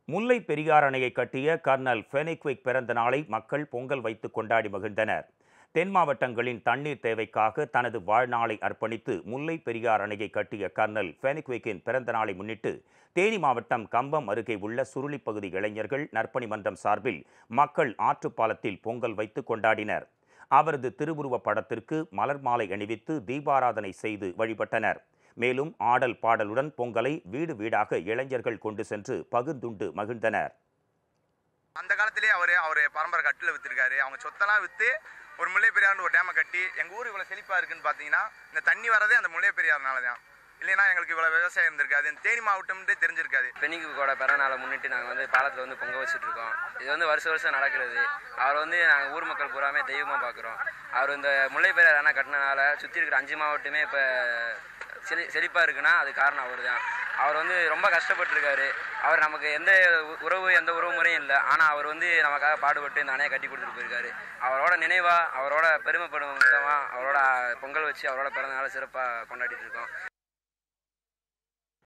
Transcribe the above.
முல்லை பெரியார் அணையை கட்டிய கர்னல் ஃபெனிக்விக் பிறந்த நாளை மக்கள் பொங்கல் வைத்து கொண்டாடி மகிழ்ந்தனர் தென் மாவட்டங்களின் தண்ணீர் தேவைக்காக தனது வாழ்நாளை அர்ப்பணித்து முல்லை பெரியார் அணையை கட்டிய கர்னல் ஃபெனிக்விக்கின் பிறந்த நாளை முன்னிட்டு தேனி மாவட்டம் கம்பம் அருகே உள்ள சுருளிப்பகுதி இளைஞர்கள் நற்பணி மன்றம் சார்பில் மக்கள் ஆற்றுப்பாலத்தில் பொங்கல் வைத்து கொண்டாடினர் அவரது திருவுருவப் படத்திற்கு மலர் மாலை அணிவித்து தீபாராதனை செய்து வழிபட்டனர் மேலும் ஆடல் பாடலுடன் பொங்கலை வீடு வீடாக இளைஞர்கள் கொண்டு சென்று பகிர்ந்துண்டு மகிழ்ந்தனர் அந்த காலத்திலே அவர் அவர் பரம்பரை கட்டில் விற்றுருக்காரு அவங்க சொத்தெல்லாம் விற்று ஒரு முல்லை பெரியார்னு ஒரு டேமை கட்டி எங்கள் ஊர் இவ்வளோ செழிப்பாக இருக்குன்னு பார்த்தீங்கன்னா இந்த தண்ணி வரதே அந்த முல்லை பெரியார்னால தான் இல்லைன்னா எங்களுக்கு இவ்வளோ விவசாயம் இருந்திருக்காது இந்த தேனி மாவட்டம்ன்றே தெரிஞ்சிருக்காது பெண்ணிக்குக்கோட பிறநாளை முன்னிட்டு நாங்கள் வந்து பாலத்தில் வந்து பொங்க வச்சுட்டு இருக்கோம் இது வந்து வருஷம் வருஷம் நடக்கிறது அவர் வந்து நாங்கள் ஊர் மக்கள் பூராமே தெய்வமாக பார்க்குறோம் அவர் இந்த முல்லை பெரியார் அணை கட்டினனால சுற்றி இருக்கிற அஞ்சு மாவட்டமே இப்போ செழி செழிப்பாக இருக்குன்னா அது காரணம் அவர் தான் அவர் வந்து ரொம்ப கஷ்டப்பட்டிருக்காரு அவர் நமக்கு எந்த உ- உறவு எந்த உறவு முறையும் இல்லை ஆனால் அவர் வந்து நமக்காக பாடுபட்டு இந்த அணையை கட்டி கொடுத்துட்டு போயிருக்காரு அவரோட நினைவாக அவரோட பெருமைப்படும் விதமாக அவரோட பொங்கல் வச்சு அவரோட பிறந்த நாளை சிறப்பாக கொண்டாடிட்டு இருக்கோம்